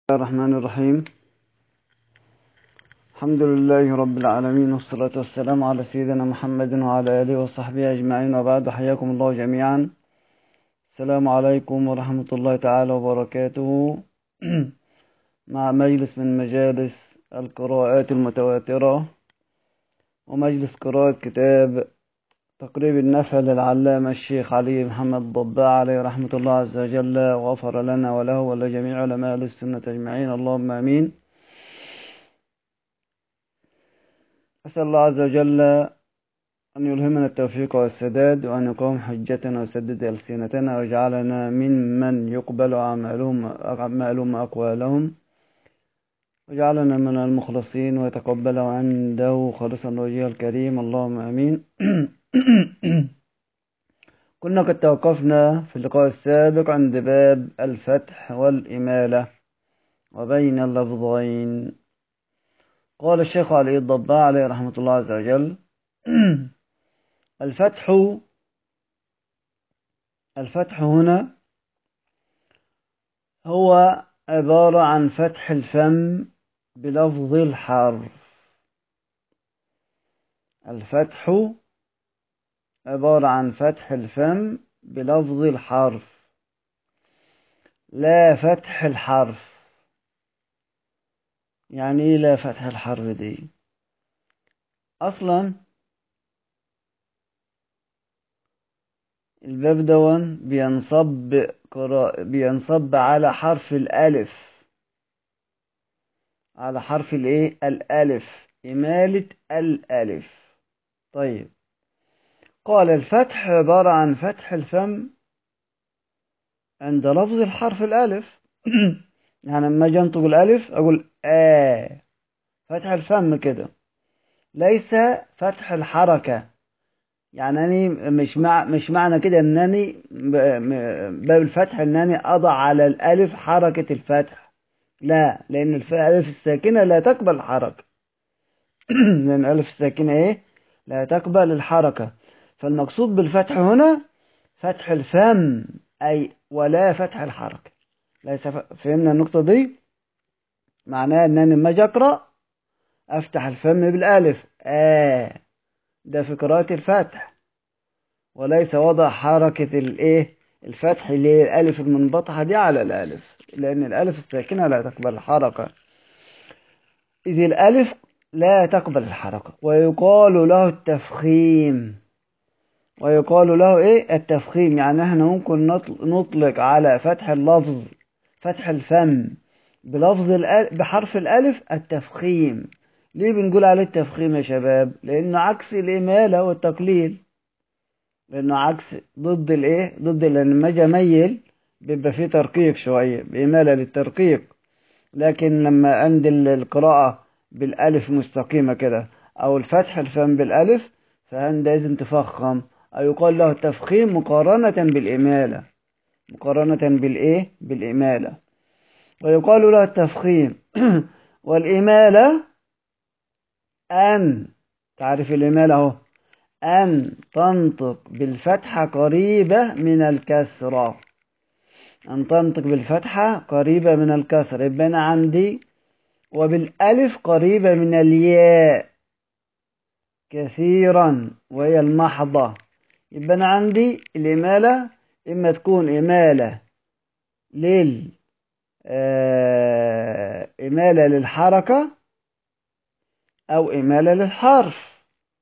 الرحمن الرحيم الحمد لله رب العالمين والصلاة والسلام على سيدنا محمد وعلى آله وصحبه أجمعين وبعد حياكم الله جميعا السلام عليكم ورحمة الله تعالى وبركاته مع مجلس من مجالس القراءات المتواترة ومجلس قراءة كتاب تقريب النفع للعلامة الشيخ علي محمد ضباع عليه رحمة الله عز وجل وغفر لنا وله ولجميع علماء السنة أجمعين اللهم آمين أسأل الله عز وجل أن يلهمنا التوفيق والسداد وأن يقوم حجتنا ويسدد ألسنتنا ويجعلنا ممن يقبل أعمالهم أعمالهم وأقوالهم وجعلنا من المخلصين ويتقبل عنده خالصا وجهه الكريم اللهم آمين كنا قد توقفنا في اللقاء السابق عند باب الفتح والإمالة وبين اللفظين قال الشيخ علي الضباع عليه رحمة الله عز وجل الفتح الفتح هنا هو عبارة عن فتح الفم بلفظ الحرف الفتح عبارة عن فتح الفم بلفظ الحرف لا فتح الحرف يعني ايه لا فتح الحرف دي اصلا الباب دون بينصب قراء بينصب على حرف الالف على حرف الايه الالف امالة الالف طيب قال الفتح عبارة عن فتح الفم عند لفظ الحرف الالف يعني لما اجي انطق الالف اقول آ فتح الفم كده ليس فتح الحركة يعني أني مش مع مش معنى كده انني باب الفتح انني اضع على الالف حركة الفتح لا لان الالف الساكنة لا تقبل الحركة لان الالف الساكنة ايه لا تقبل الحركة فالمقصود بالفتح هنا فتح الفم اي ولا فتح الحركة ليس فهمنا النقطة دي معناه ان انا لما اجي اقرا افتح الفم بالالف آه ده في قراءة الفتح وليس وضع حركة الايه الفتح اللي هي الالف المنبطحة دي على الالف لان الالف الساكنة لا تقبل الحركة اذ الالف لا تقبل الحركة ويقال له التفخيم ويقال له ايه التفخيم يعني احنا ممكن نطلق على فتح اللفظ فتح الفم بلفظ الألف بحرف الألف التفخيم ليه بنقول عليه التفخيم يا شباب لأنه عكس الإمالة والتقليل لأنه عكس ضد الإيه ضد لما أجي أميل بيبقى فيه ترقيق شوية بإمالة للترقيق لكن لما عند القراءة بالألف مستقيمة كده أو الفتح الفم بالألف فعندئذ تفخم أو يقال له التفخيم مقارنة بالإمالة مقارنة بالإيه بالإمالة ويقال له التفخيم والإمالة أن تعرف الإمالة أهو أن تنطق بالفتحة قريبة من الكسرة أن تنطق بالفتحة قريبة من الكسرة يبقى أنا عندي وبالألف قريبة من الياء كثيرا وهي المحضة يبقى أنا عندي الإمالة إما تكون إمالة لل آه إمالة للحركة أو إمالة للحرف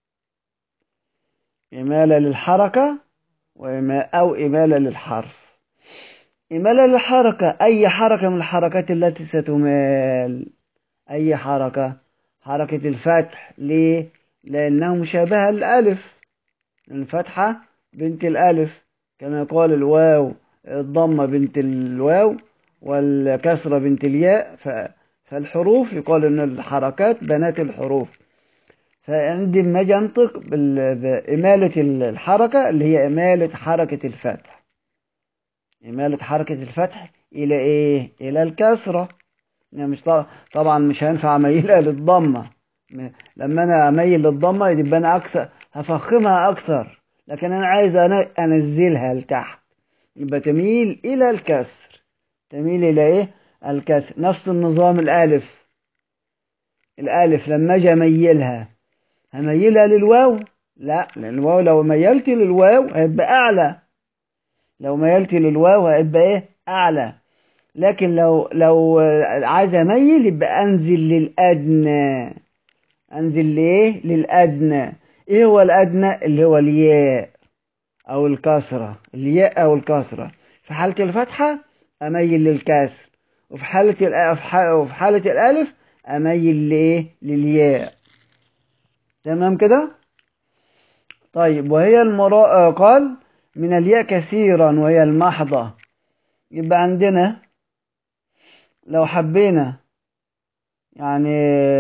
إمالة للحركة وإما أو إمالة للحرف إمالة للحركة أي حركة من الحركات التي ستمال أي حركة حركة الفتح ليه؟ لأنها مشابهة للألف الفتحة بنت الألف كما يقال الواو الضمة بنت الواو والكسرة بنت الياء فالحروف يقال ان الحركات بنات الحروف فعندي لما اجي انطق بإمالة الحركة اللي هي إمالة حركة الفتح إمالة حركة الفتح إلى إيه؟ إلى الكسرة يعني مش طبعا مش هينفع أميلها للضمة لما أنا أميل للضمة يبقى أنا أكثر هفخمها أكثر لكن أنا عايز أنزلها لتحت يبقى تميل إلى الكسر تميل إلى إيه الكسر نفس النظام الألف الألف لما أجي أميلها هميلها للواو لا لأن الواو لو ميلت للواو هيبقى أعلى لو ميلت للواو هيبقى إيه أعلى لكن لو لو عايز أميل يبقى أنزل للأدنى أنزل لإيه للأدنى إيه هو الأدنى اللي هو الياء أو الكسرة الياء أو الكسرة في حالة الفتحة أميل للكسر وفي حالة وفي حالة الألف أميل لإيه للياء تمام كده طيب وهي المرا قال من الياء كثيرا وهي المحضة يبقى عندنا لو حبينا يعني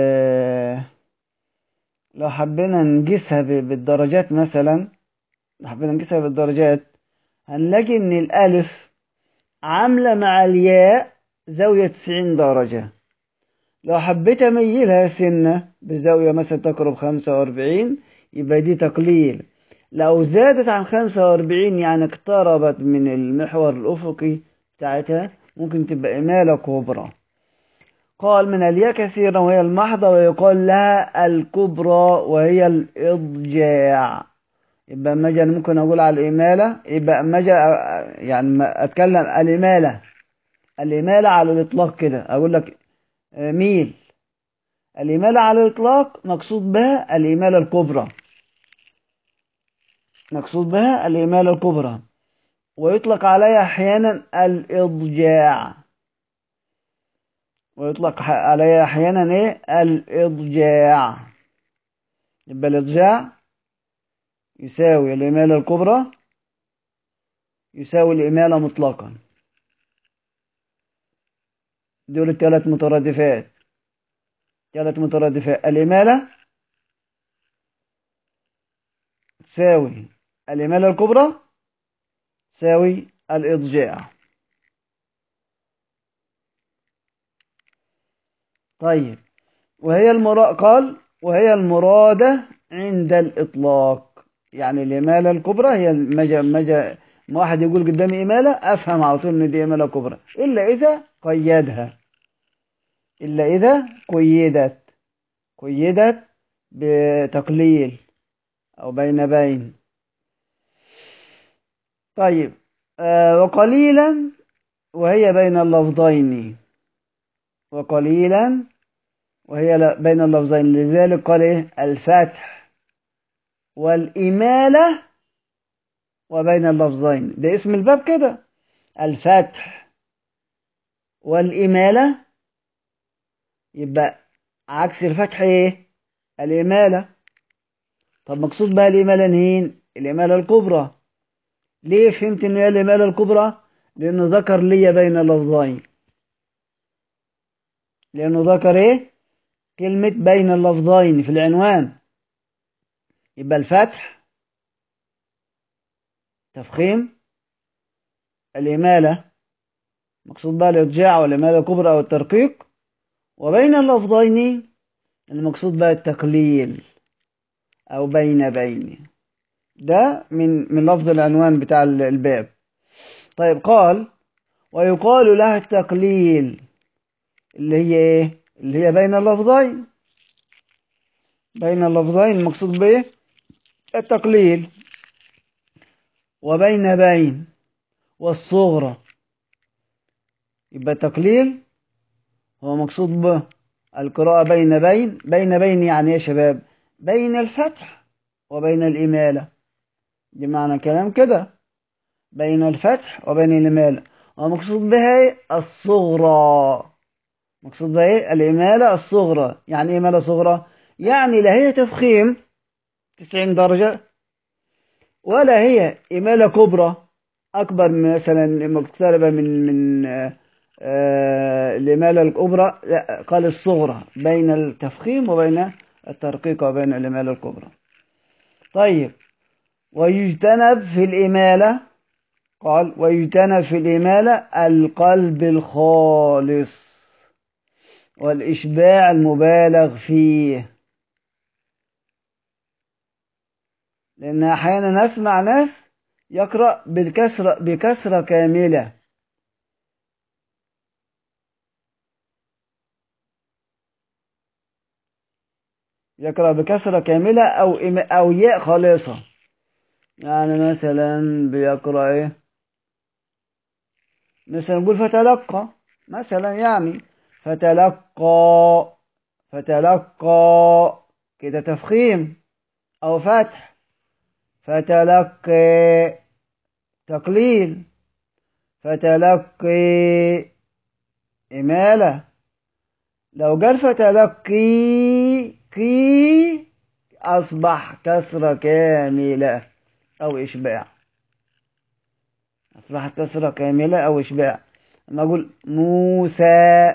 لو حبينا نقيسها بالدرجات مثلا لو حبينا نقيسها بالدرجات هنلاقي ان الالف عاملة مع الياء زاوية 90 درجة لو حبيت اميلها سنة بزاوية مثلا تقرب 45 يبقى دي تقليل لو زادت عن 45 يعني اقتربت من المحور الافقي بتاعتها ممكن تبقى امالة كبرى قال من الياء كثيرا وهي المحضة ويقال لها الكبرى وهي الإضجاع يبقى اما اجي ممكن اقول على الإمالة يبقى اما اجي يعني اتكلم الإمالة الإمالة على الإطلاق كده أقول لك ميل الإمالة على الإطلاق مقصود بها الإمالة الكبرى مقصود بها الإمالة الكبرى ويطلق عليها أحيانا الإضجاع ويطلق عليها أحيانا إيه الإضجاع يبقى الإضجاع يساوي الإمالة الكبرى يساوي الإمالة مطلقا دول الثلاث مترادفات ثلاث مترادفات الإمالة تساوي الإمالة الكبرى تساوي الإضجاع طيب وهي المرا قال وهي المرادة عند الإطلاق يعني الإمالة الكبرى هي مجا مجا ما واحد يقول قدامي إمالة أفهم على طول إن دي إمالة كبرى إلا إذا قيدها إلا إذا قيدت قيدت بتقليل أو بين بين طيب آه وقليلا وهي بين اللفظين وقليلا وهي بين اللفظين لذلك قال إيه الفتح والإمالة وبين اللفظين ده اسم الباب كده الفتح والإمالة يبقى عكس الفتح ايه الإمالة طب مقصود بها الإمالة نهين الإمالة الكبرى ليه فهمت ان هي الإمالة الكبرى لأنه ذكر لي بين اللفظين لأنه ذكر ايه كلمة بين اللفظين في العنوان يبقى الفتح تفخيم الإمالة مقصود بها الإضجاع والإمالة الكبرى أو الترقيق وبين اللفظين المقصود بها التقليل أو بين بين ده من من لفظ العنوان بتاع الباب طيب قال ويقال لها التقليل اللي هي ايه اللي هي بين اللفظين بين اللفظين المقصود به التقليل وبين بين والصغرى يبقى التقليل هو مقصود به القراءة بين بين بين بين يعني يا شباب بين الفتح وبين الإمالة دي معنى كلام كده بين الفتح وبين الإمالة ومقصود بها الصغرى مقصود بها ايه الإمالة الصغرى يعني إيه إمالة صغرى يعني لا هي تفخيم 90 درجة ولا هي إمالة كبرى أكبر مثلا مقتربة من من آه الإمالة الكبرى لا قال الصغرى بين التفخيم وبين الترقيق وبين الإمالة الكبرى طيب ويجتنب في الإمالة قال ويجتنب في الإمالة القلب الخالص والإشباع المبالغ فيه لأن أحيانا نسمع ناس يقرأ بالكسرة بكسرة كاملة يقرأ بكسرة كاملة أو إم- أو ياء خالصة يعني مثلا بيقرأ إيه مثلا نقول فتلقى مثلا يعني فتلقى فتلقى كده تفخيم أو فتح فتلقي تقليل فتلقي إمالة لو قال فتلقي كي أصبح كسرة كاملة أو إشباع أصبحت كسرة كاملة أو إشباع لما أقول موسى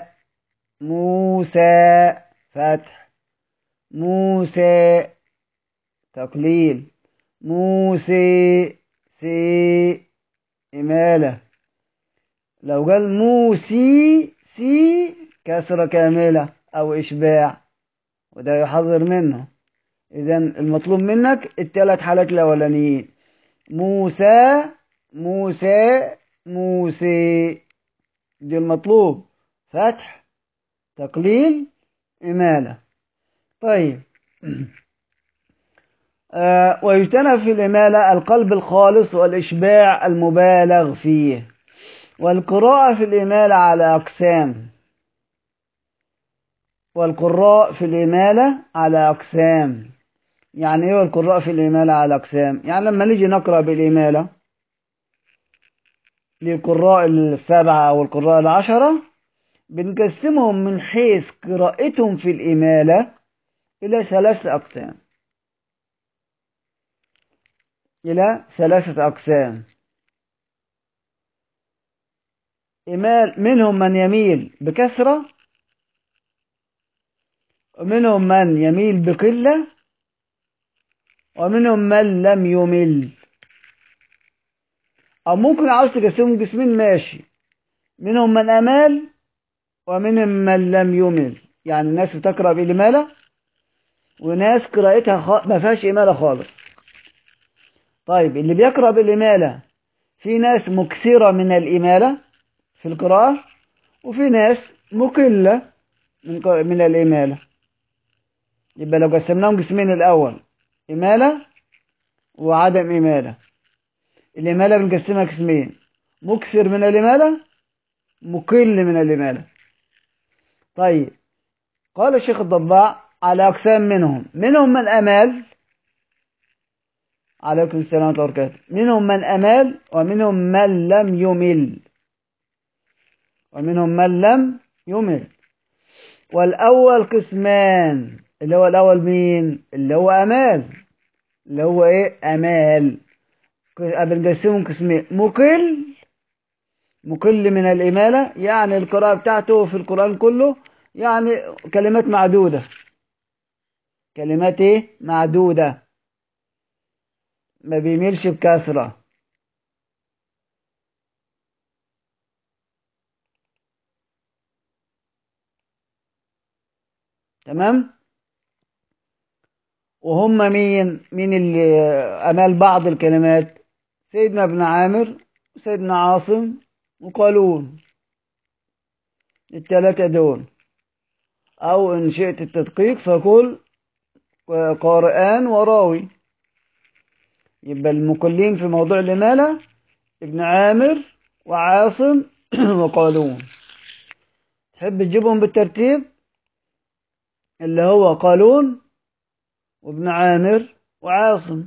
موسى فتح موسى تقليل موسى سي إمالة لو قال موسي سي كسرة كاملة أو إشباع وده يحذر منه إذا المطلوب منك الثلاث حالات الأولانيين موسى موسى موسى دي المطلوب فتح تقليل إمالة طيب آه ويجتنب في الإمالة القلب الخالص والإشباع المبالغ فيه والقراءة في الإمالة على أقسام والقراء في الإمالة على أقسام يعني إيه القراء في الإمالة على أقسام يعني لما نيجي نقرأ بالإمالة للقراء السبعة أو القراء العشرة بنقسمهم من حيث قراءتهم في الإمالة إلى ثلاث أقسام إلى ثلاثة أقسام إمال منهم من يميل بكثرة ومنهم من يميل بقلة ومنهم من لم يمل أو ممكن عاوز تقسمهم قسمين ماشي منهم من أمال ومنهم من لم يمل يعني الناس بتقرأ بالإمالة وناس قراءتها خ... ما فيهاش إمالة خالص طيب اللي بيقرأ بالإمالة في ناس مكثرة من الإمالة في القراءة وفي ناس مقلة من من الإمالة يبقى لو قسمناهم قسمين الأول إمالة وعدم إمالة الإمالة بنقسمها قسمين مكثر من الإمالة مقل من الإمالة طيب قال الشيخ الضباع على أقسام منهم منهم من أمال عليكم السلام ورحمة الله وبركاته منهم من أمال ومنهم من لم يمل ومنهم من لم يمل والأول قسمان اللي هو الأول مين اللي هو أمال اللي هو إيه أمال بنقسمهم قسمين مقل مقل من الإمالة يعني القراءة بتاعته في القرآن كله يعني كلمات معدودة كلمات إيه معدودة ما بيميلش بكثرة تمام وهم مين مين اللي أمال بعض الكلمات سيدنا ابن عامر وسيدنا عاصم وقالون الثلاثة دول أو إن شئت التدقيق فقل قارئان وراوي يبقى المقلين في موضوع الإمالة ابن عامر وعاصم وقالون تحب تجيبهم بالترتيب اللي هو قالون وابن عامر وعاصم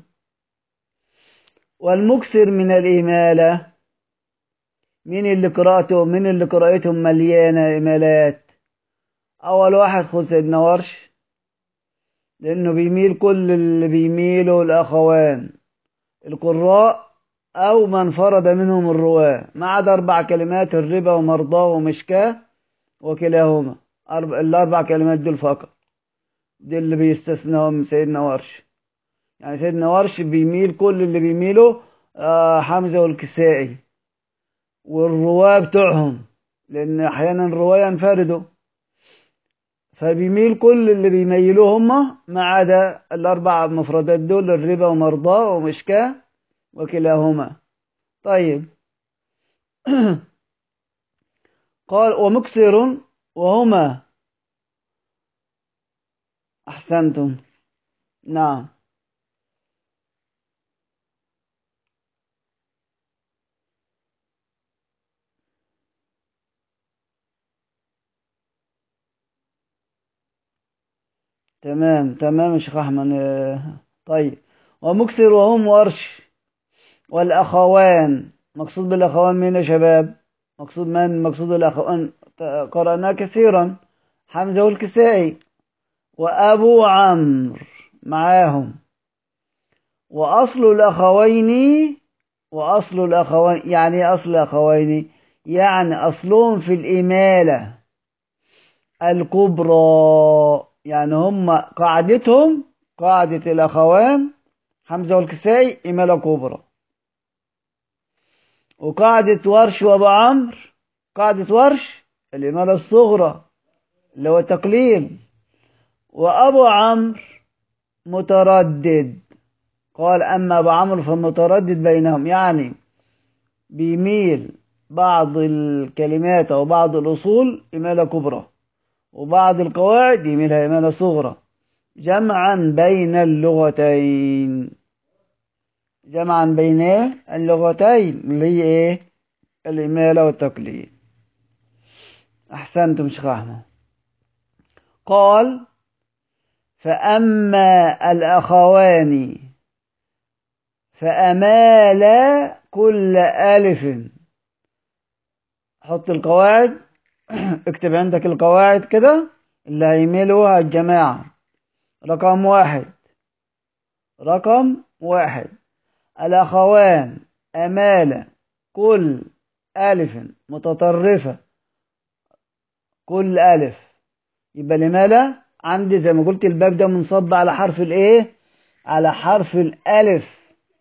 والمكثر من الإمالة مين اللي قراءته مين اللي قراءتهم مليانة إمالات أول واحد خد سيدنا ورش لأنه بيميل كل اللي بيميله الأخوان القراء أو من فرد منهم الرواة ما عدا أربع كلمات الربا ومرضاه ومشكاه وكلاهما أربع الأربع كلمات دول فقط دي اللي بيستثناهم سيدنا ورش يعني سيدنا ورش بيميل كل اللي بيميله آه حمزة والكسائي والرواة بتوعهم لأن أحيانا الرواة ينفردوا فبيميل كل اللي بيميلوه هم ما عدا الأربع مفردات دول الربا ومرضاه ومشكاه وكلاهما طيب قال ومكسر وهما أحسنتم نعم تمام تمام يا شيخ أحمد آه، طيب ومكسر وهم ورش والأخوان مقصود بالأخوان مين يا شباب مقصود من مقصود الأخوان قرأناه كثيرا حمزة والكسائي وأبو عمرو معاهم وأصل الأخوين وأصل الأخوين يعني إيه أصل الأخوين يعني أصلهم في الإمالة الكبرى يعني هم قاعدتهم قاعدة الأخوان حمزة والكسائي إمالة كبرى وقاعدة ورش وأبو عمرو قاعدة ورش الإمالة الصغرى اللي هو تقليل وأبو عمرو متردد قال أما أبو عمرو فمتردد بينهم يعني بيميل بعض الكلمات أو بعض الأصول إمالة كبرى وبعض القواعد يميلها إمالة صغرى جمعا بين اللغتين جمعا بين اللغتين اللي هي إيه الإمالة والتقليد أحسنتم شيخ أحمد قال فأما الأخوان فأمالا كل ألف حط القواعد اكتب عندك القواعد كده اللي هيميلوها الجماعة رقم واحد رقم واحد الأخوان أمالة كل ألف متطرفة كل ألف يبقى الإمالة عندي زي ما قلت الباب ده منصب على حرف الإيه على حرف الألف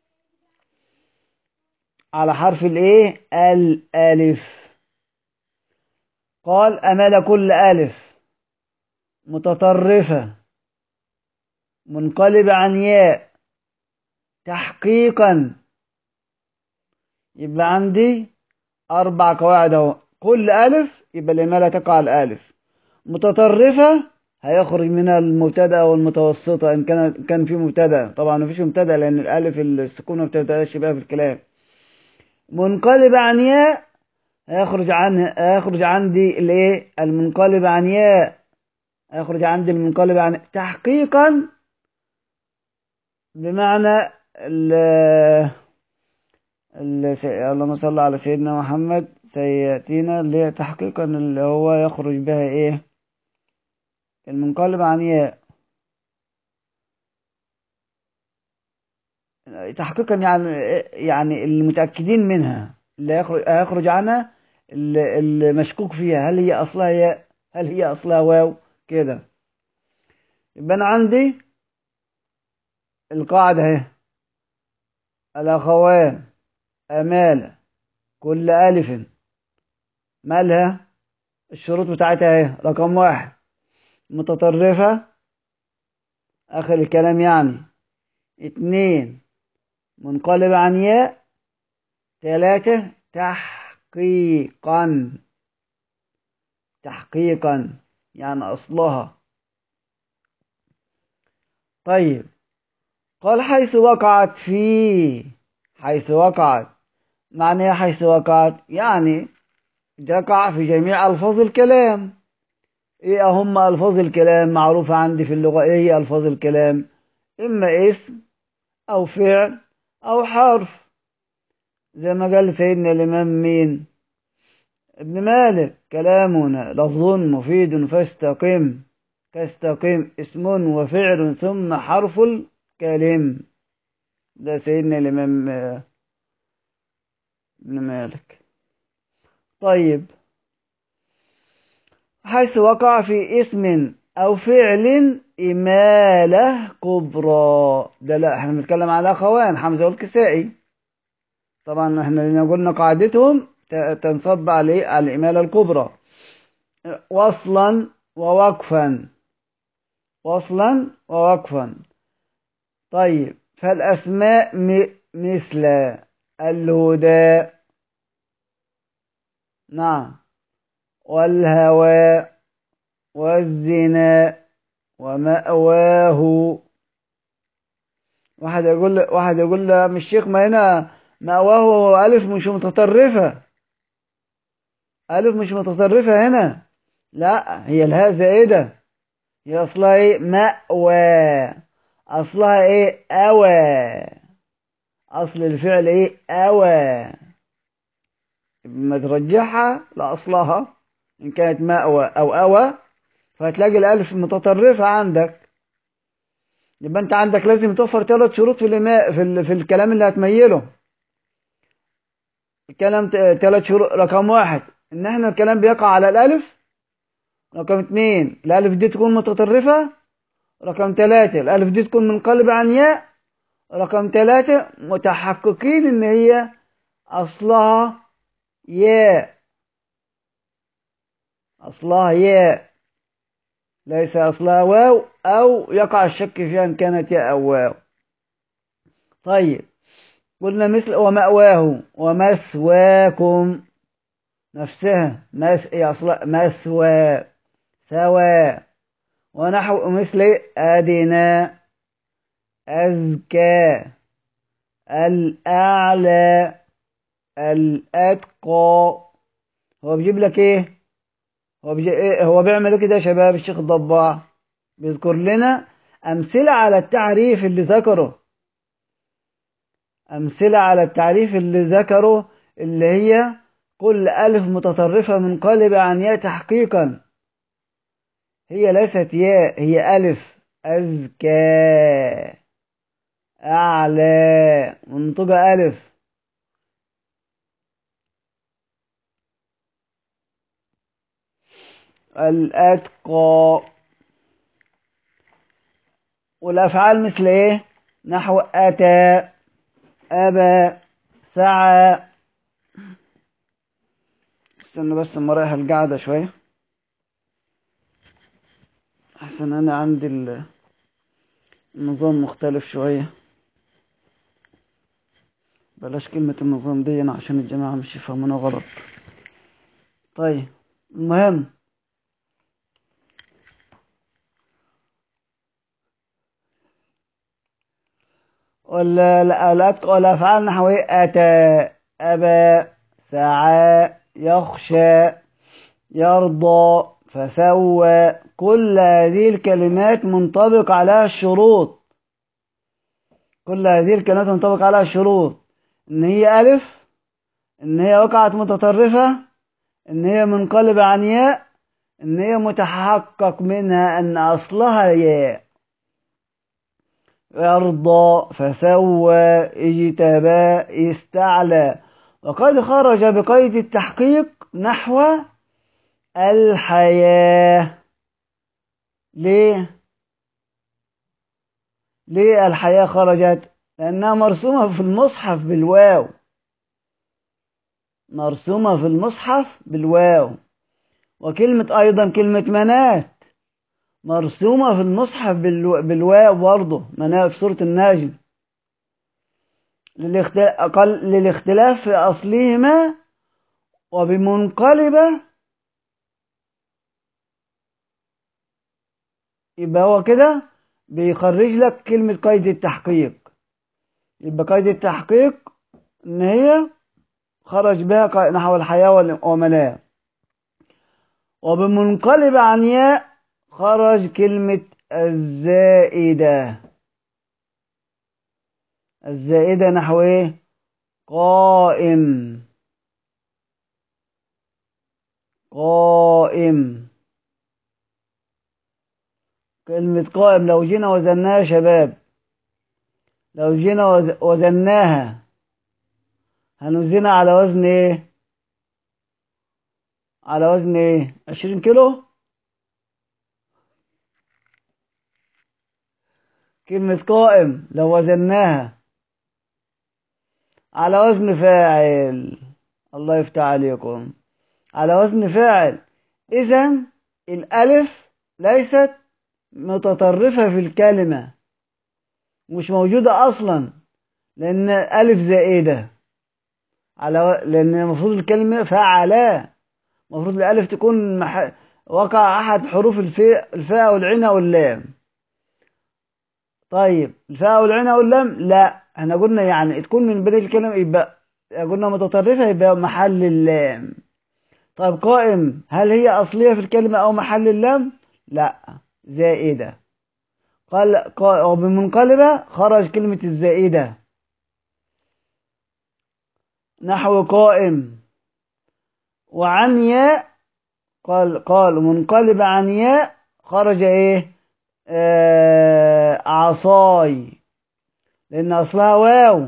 على حرف الإيه الألف قال أمال كل ألف متطرفة منقلبة عن ياء تحقيقا يبقى عندي أربع قواعد أهو كل ألف يبقى الإمالة تقع على الألف متطرفة هيخرج منها المبتدأ والمتوسطة إن كان كان في مبتدأ طبعا مفيش مبتدأ لأن الألف السكون ما بتبتدأش بها في الكلام منقلب عن ياء هيخرج عن هيخرج عندي الايه المنقلب عن ياء هيخرج عندي المنقلب عن تحقيقا بمعنى ال ال اللهم صل على سيدنا محمد سيأتينا اللي هي تحقيقا اللي هو يخرج بها ايه المنقلب عن ياء تحقيقا يعني يعني المتأكدين منها اللي هيخرج هيخرج عنها المشكوك فيها هل هي أصلها ياء هل هي أصلها واو كده يبقى أنا عندي القاعدة اهي الأخوان أمالة كل ألف مالها الشروط بتاعتها اهي رقم واحد متطرفة آخر الكلام يعني اتنين منقلب عن ياء تلاتة تحقيقا تحقيقا يعني أصلها طيب قال حيث وقعت في حيث وقعت معنى حيث وقعت يعني تقع في جميع ألفاظ الكلام ايه هم ألفاظ الكلام معروفة عندي في اللغة ايه هي ألفاظ الكلام إما اسم أو فعل أو حرف زي ما قال سيدنا الإمام مين ابن مالك كلامنا لفظ مفيد فاستقم تستقيم اسم وفعل ثم حرف الكلم ده سيدنا الإمام ابن مالك طيب حيث وقع في اسم أو فعل إمالة كبرى ده لا احنا بنتكلم على أخوان حمزة والكسائي طبعا احنا اللي قلنا قاعدتهم تنصب عليه على الإمالة الكبرى وصلا ووقفا وصلا ووقفا طيب فالأسماء مثل الهدى نعم والهوى والزنا ومأواه واحد يقول واحد يقول له مش شيخ ما هنا مأواه ألف مش متطرفة ألف مش متطرفة هنا لا هي الهاء زائدة هي أصلها إيه مأوى أصلها إيه أوى أصل الفعل إيه أوى ما ترجعها لأصلها إن كانت مأوى أو أوى فهتلاقي الألف متطرفة عندك يبقى أنت عندك لازم توفر ثلاث شروط في الإماء في, ال... في الكلام اللي هتميله الكلام ثلاث شروط رقم واحد إن إحنا الكلام بيقع على الألف رقم اتنين الألف دي تكون متطرفة رقم ثلاثة الألف دي تكون منقلبة عن ياء رقم ثلاثة متحققين إن هي أصلها ياء أصلها ياء ليس أصلها واو أو يقع الشك فيها إن كانت ياء أو واو طيب قلنا مثل ومأواه ومثواكم نفسها مث أصلا مثوى ثوى ونحو مثل أدنى أزكى الأعلى الأتقى هو بيجيب لك إيه هو بيجي إيه هو بيعمل إيه كده يا شباب الشيخ الضباع بيذكر لنا أمثلة على التعريف اللي ذكره أمثلة على التعريف اللي ذكره اللي هي كل ألف متطرفة منقلبة عن ياء تحقيقا هي ليست ياء هي ألف أزكى أعلى منطقة ألف الأتقى والأفعال مثل إيه نحو أتى أبى سعى استنى بس اما رايح القعدة شوية أحسن أنا عندي النظام مختلف شوية بلاش كلمة النظام دي أنا عشان الجماعة مش يفهمونا غلط طيب المهم والأفعال نحو أتى أبى سعى يخشى يرضى فسوى كل هذه الكلمات منطبق عليها الشروط كل هذه الكلمات منطبق عليها الشروط ان هي ألف ان هي وقعت متطرفة ان هي منقلبة عن ياء ان هي متحقق منها ان اصلها ياء يرضى فسوى اجتبى استعلى وقد خرج بقيد التحقيق نحو الحياة ليه ليه الحياة خرجت لأنها مرسومة في المصحف بالواو مرسومة في المصحف بالواو وكلمة أيضا كلمة منات مرسومة في المصحف بالواو برضه منات في سورة النجم للاختلاف في أصلهما وبمنقلبة يبقى هو كده بيخرج لك كلمة قيد التحقيق يبقى قيد التحقيق إن هي خرج بها نحو الحياة ومناه وبمنقلب عن ياء خرج كلمة الزائدة الزائدة نحو ايه قائم قائم كلمة قائم لو جينا وزناها يا شباب لو جينا وزناها هنوزنها على وزن ايه على وزن ايه عشرين كيلو كلمة قائم لو وزناها على وزن فاعل الله يفتح عليكم على وزن فاعل إذا الألف ليست متطرفة في الكلمة مش موجودة أصلا لأن ألف زائدة على لأن المفروض الكلمة فعلا المفروض الألف تكون مح... وقع أحد حروف الفاء الفاء والعين واللام طيب الفاء والعين واللام لا احنا قلنا يعني تكون من بداية الكلمة يبقى قلنا متطرفة يبقى محل اللام طيب قائم هل هي أصلية في الكلمة أو محل اللام لا زائدة قال قال وبمنقلبة خرج كلمة الزائدة نحو قائم وعن ياء قال قال منقلب عن ياء خرج ايه آه عصاي لان اصلها واو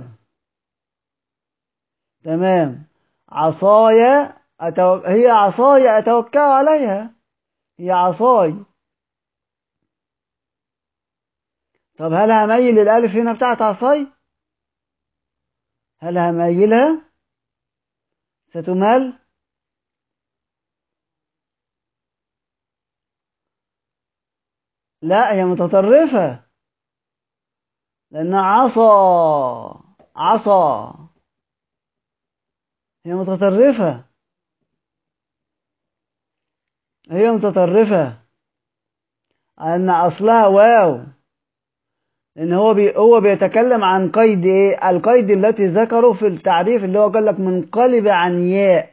تمام عصاي أتو... هي عصاي اتوكا عليها هي عصاي طب هل هميل الالف هنا بتاعت عصاي هل هميلها ستمال لا هي متطرفة لأنها عصا عصا هي متطرفة هي متطرفة أن أصلها واو لأن هو بي هو بيتكلم عن قيد إيه؟ القيد التي ذكره في التعريف اللي هو قال لك منقلب عن ياء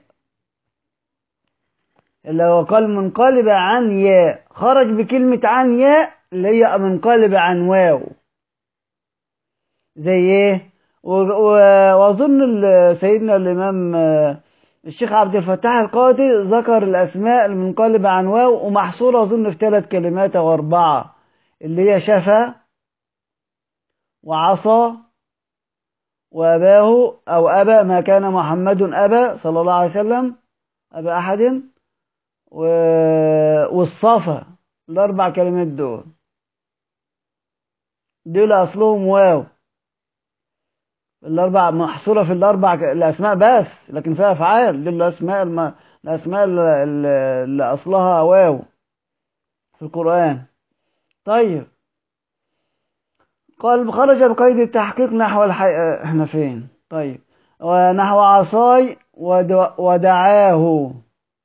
اللي هو قال منقلب عن ياء خرج بكلمة عن ياء اللي هي منقلب عن واو زي ايه واظن سيدنا الامام الشيخ عبد الفتاح القاضي ذكر الاسماء المنقلبة عن واو ومحصورة اظن في ثلاث كلمات او اربعة اللي هي شفا وعصى واباه او ابا ما كان محمد ابا صلى الله عليه وسلم ابا احد و... والصفا الأربع كلمات دول دول أصلهم واو الأربع محصورة في الأربع الأسماء بس لكن فيها أفعال دي الأسماء الم... الأسماء اللي... اللي أصلها واو في القرآن طيب قال خرج بقيد التحقيق نحو الحي... احنا فين طيب ونحو عصاي ود... ودعاه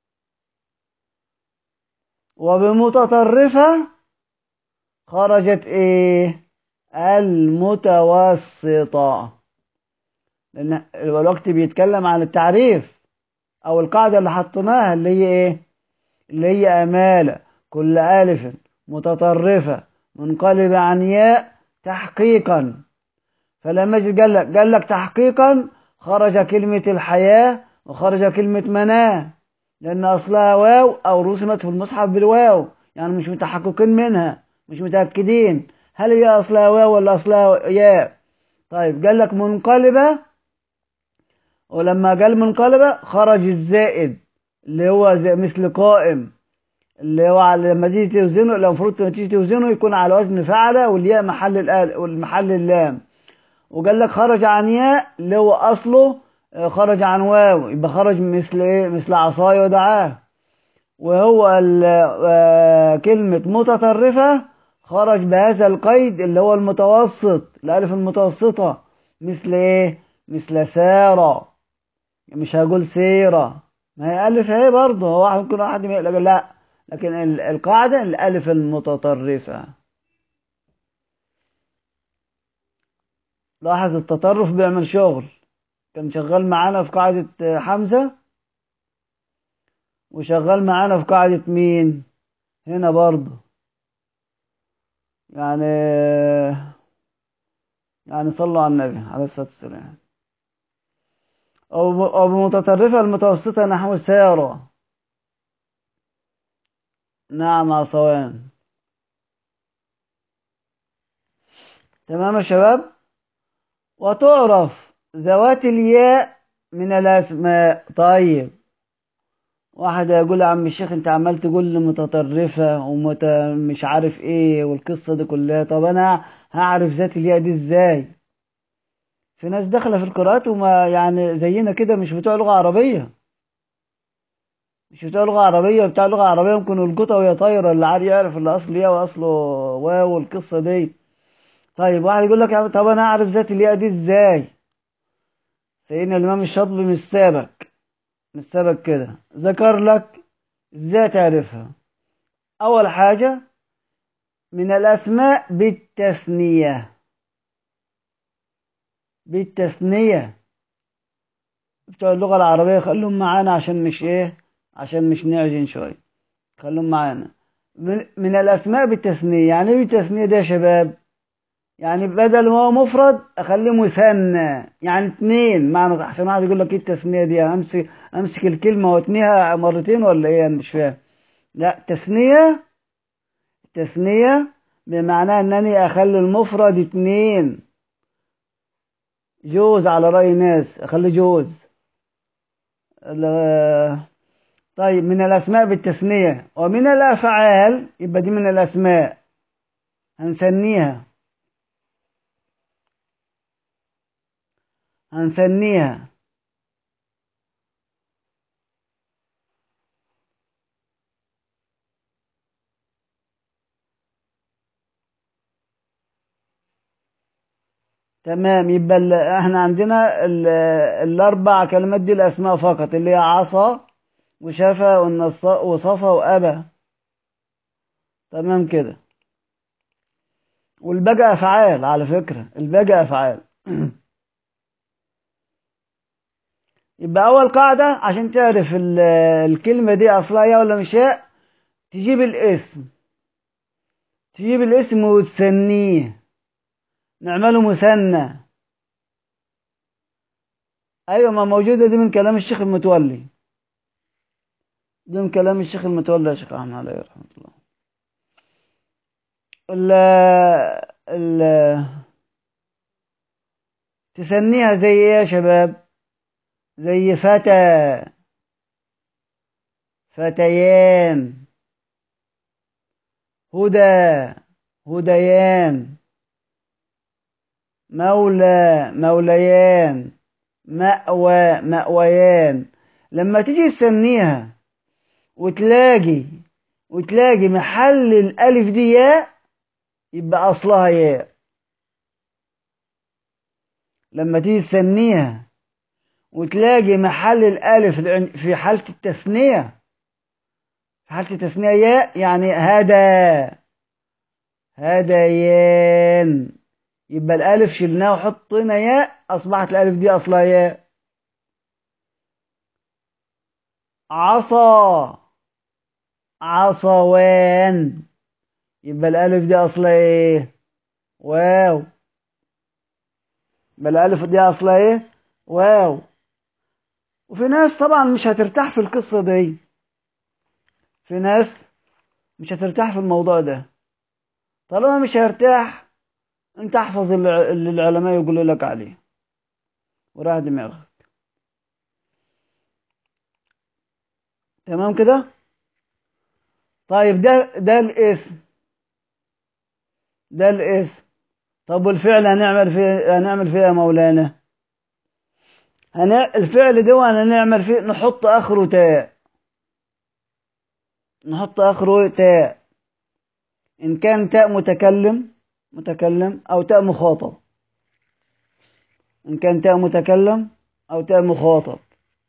وبمتطرفة خرجت ايه المتوسطة لان الوقت بيتكلم عن التعريف او القاعدة اللي حطيناها اللي هي ايه اللي هي امالة كل الف متطرفة منقلبة عن ياء تحقيقا فلما يجي قال لك قال لك تحقيقا خرج كلمة الحياة وخرج كلمة مناه لأن أصلها واو أو رسمت في المصحف بالواو يعني مش متحققين منها مش متأكدين هل هي أصلها واو ولا أصلها ياء طيب قال لك منقلبة ولما قال منقلبة خرج الزائد اللي هو زي مثل قائم اللي هو على لما تيجي توزنه لو المفروض تيجي توزنه يكون على وزن فعلة والياء محل الآل والمحل اللام وقال لك خرج عن ياء اللي هو أصله خرج عن واو يبقى خرج مثل ايه مثل عصاي ودعاه وهو كلمة متطرفة خرج بهذا القيد اللي هو المتوسط الألف المتوسطة مثل ايه مثل سارة مش هقول سيرة ما هي ألف اهي برضه هو واحد ممكن واحد لا لكن القاعدة الألف المتطرفة لاحظ التطرف بيعمل شغل كان شغال معانا في قاعدة حمزة وشغال معانا في قاعدة مين هنا برضه يعني يعني صلوا على النبي عليه الصلاة والسلام أو بمتطرفة المتوسطة نحو سارة نعم عصوان تمام يا شباب وتعرف ذوات الياء من الأسماء طيب واحد يقول يا عم الشيخ انت عمال تقول لي متطرفة ومت مش عارف ايه والقصة دي كلها طب انا هعرف ذات الياء دي ازاي في ناس داخلة في القراءات وما يعني زينا كده مش بتوع لغة عربية مش بتوع لغة عربية بتاع لغة عربية ممكن يلقطها وهي طايرة اللي عادي يعرف اللي أصل ياء وأصله واو والقصة دي طيب واحد يقول لك طب أنا أعرف ذات الياء دي إزاي سيدنا الإمام الشاطبي مش سابك مش سابك كده ذكر لك إزاي تعرفها أول حاجة من الأسماء بالتثنية بالتثنية بتوع اللغة العربية خلوهم معانا عشان مش إيه عشان مش نعجن شوية خلوهم معانا من من الأسماء بالتثنية يعني إيه بالتثنية ده يا شباب يعني بدل ما هو مفرد أخليه مثنى يعني اتنين معنى أحسن واحد يقول لك إيه التثنية دي يعني أمسك أمسك الكلمة وأتنيها مرتين ولا إيه أنا مش فاهم لا تثنية تثنية بمعنى أنني أخلي المفرد اتنين جوز على رأي ناس أخلي جوز ال- طيب من الأسماء بالتثنية ومن الأفعال يبقى دي من الأسماء هنثنيها هنثنيها تمام يبقى ال- احنا عندنا ال- الأربع كلمات دي الأسماء فقط اللي هي عصا وشفا والنص- وصفا وأبى تمام كده والباقي أفعال على فكرة الباقي أفعال يبقى أول قاعدة عشان تعرف ال- الكلمة دي أصلها يا ولا مش هي تجيب الاسم تجيب الاسم وتثنيه نعمله مثنى أيوة ما موجودة دي من كلام الشيخ المتولي دي من كلام الشيخ المتولي يا شيخ أحمد عليه رحمة الله ال ال تثنيها زي ايه يا شباب زي فتى فتيان هدى هديان مولى موليان مأوى مأويان لما تيجي تسميها وتلاقي وتلاقي محل الألف دي ياء يبقى أصلها ياء لما تيجي تسميها وتلاقي محل الألف العن- في حالة التثنية في حالة التثنية ياء يعني هدى هديان يبقى الألف شلناه وحطينا ياء أصبحت الألف دي أصلها ياء عصا عصوان يبقى الألف دي أصلها إيه واو يبقى الألف دي أصلها إيه واو وفي ناس طبعا مش هترتاح في القصة دي في ناس مش هترتاح في الموضوع ده طالما مش هيرتاح انت احفظ اللي اللي العلماء يقولوا لك عليه وراح دماغك تمام كده طيب ده ده الاسم ده الاسم طب والفعل هنعمل فيه هنعمل فيه يا مولانا هن... الفعل ده هنعمل فيه نحط اخره تاء نحط اخره تاء ان كان تاء متكلم متكلم او تاء مخاطب ان كان تاء متكلم او تاء مخاطب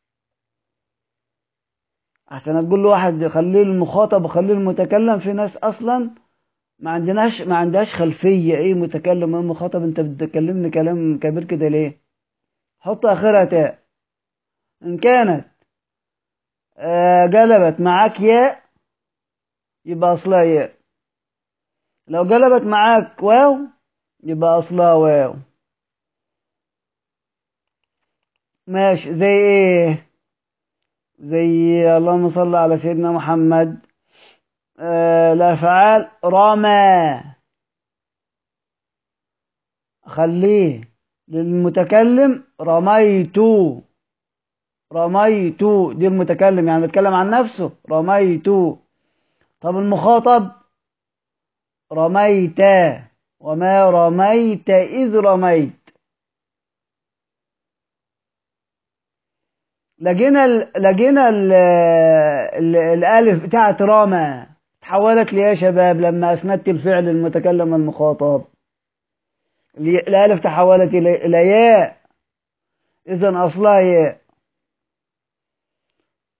احسن تقول له واحد خليه المخاطب وخليه المتكلم في ناس اصلا ما عندناش ما عندهاش خلفيه ايه متكلم وايه مخاطب انت بتكلمني كلام كبير كده ليه حط اخرها تاء ان كانت آه قلبت معاك ياء يبقى اصلها ياء لو قلبت معاك واو يبقى اصلها واو ماشي زي ايه زي اللهم صل على سيدنا محمد آه الافعال رمى خليه للمتكلم رميت رميت دي المتكلم يعني بيتكلم عن نفسه رميت طب المخاطب رميت وما رميت إذ رميت لقينا ال... لقينا ال... ال... الألف بتاعت رمى تحولت ليه يا شباب لما أسندت الفعل المتكلم المخاطب ال- الألف تحولت إلى إلى ياء إذا أصلها ياء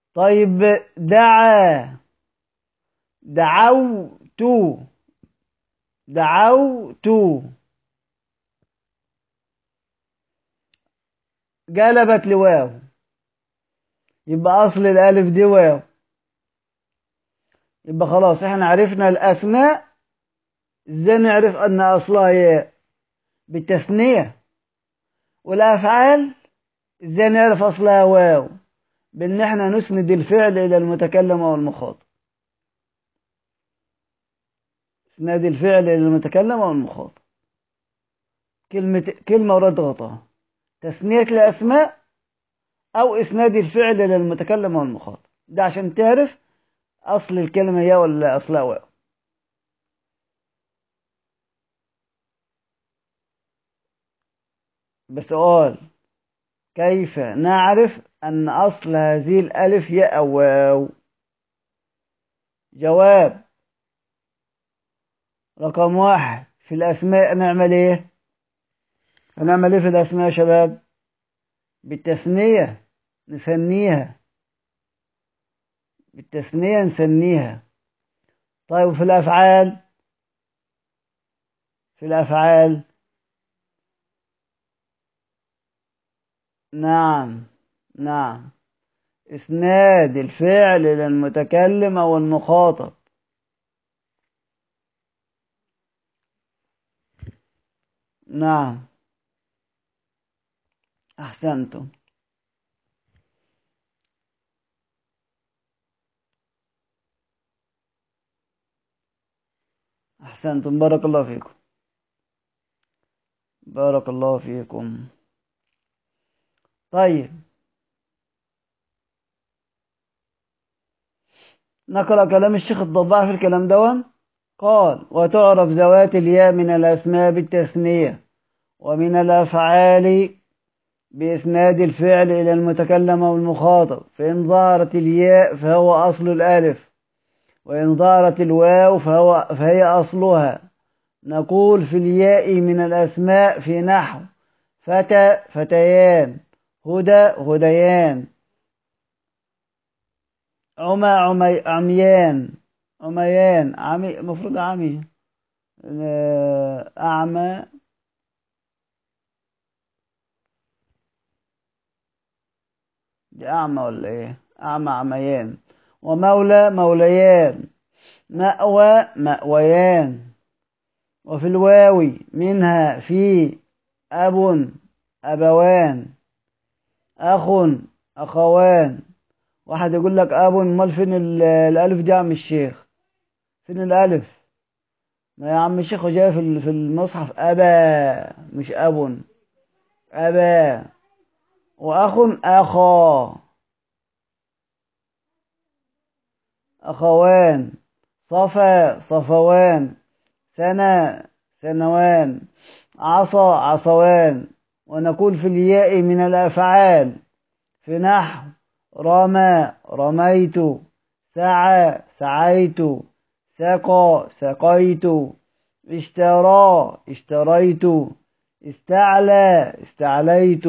طيب دعا دعوت دعوت قلبت لواو يبقى أصل الألف دي واو يبقى خلاص احنا عرفنا الأسماء ازاي نعرف أن أصلها ياء بالتثنية والأفعال ازاي نعرف أصلها واو بأن احنا نسند الفعل إلى المتكلم أو المخاطب اسناد الفعل إلى المتكلم أو المخاطب كلمة كلمة ورد غطاها تثنية الأسماء أو إسناد الفعل إلى المتكلم أو المخاطب ده عشان تعرف أصل الكلمة يا ولا أصلها واو بسؤال كيف نعرف أن أصل هذه الألف ياء أو واو جواب رقم واحد في الأسماء نعمل إيه هنعمل إيه في الأسماء يا شباب بالتثنية نثنيها بالتثنية نثنيها طيب في الأفعال في الأفعال نعم نعم إسناد الفعل إلى المتكلم أو المخاطب نعم أحسنتم أحسنتم بارك الله فيكم بارك الله فيكم طيب نقرأ كلام الشيخ الضباع في الكلام دون قال وتعرف ذوات الياء من الأسماء بالتثنية ومن الأفعال بإسناد الفعل إلى المتكلم أو المخاطب فإن ظهرت الياء فهو أصل الألف وإن ظهرت الواو فهو فهي أصلها نقول في الياء من الأسماء في نحو فتى فتيان هدى هديان عمى عمي عميان عميان عمي المفروض عمي أعمى دي أعمى ولا إيه أعمى عميان ومولى موليان مأوى مأويان وفي الواوي منها في أب أبوان أخ أخوان واحد يقول لك أب أمال فين الألف دي يا عم الشيخ فين الألف ما يا عم الشيخ جاي في في المصحف أبا مش أب أبا وأخ أخا أخوان صفا صفوان سنة سنوان عصا عصوان ونقول في الياء من الأفعال في نحو رمى رميت سعى سعيت سقى سقيت اشترى اشتريت استعلى استعليت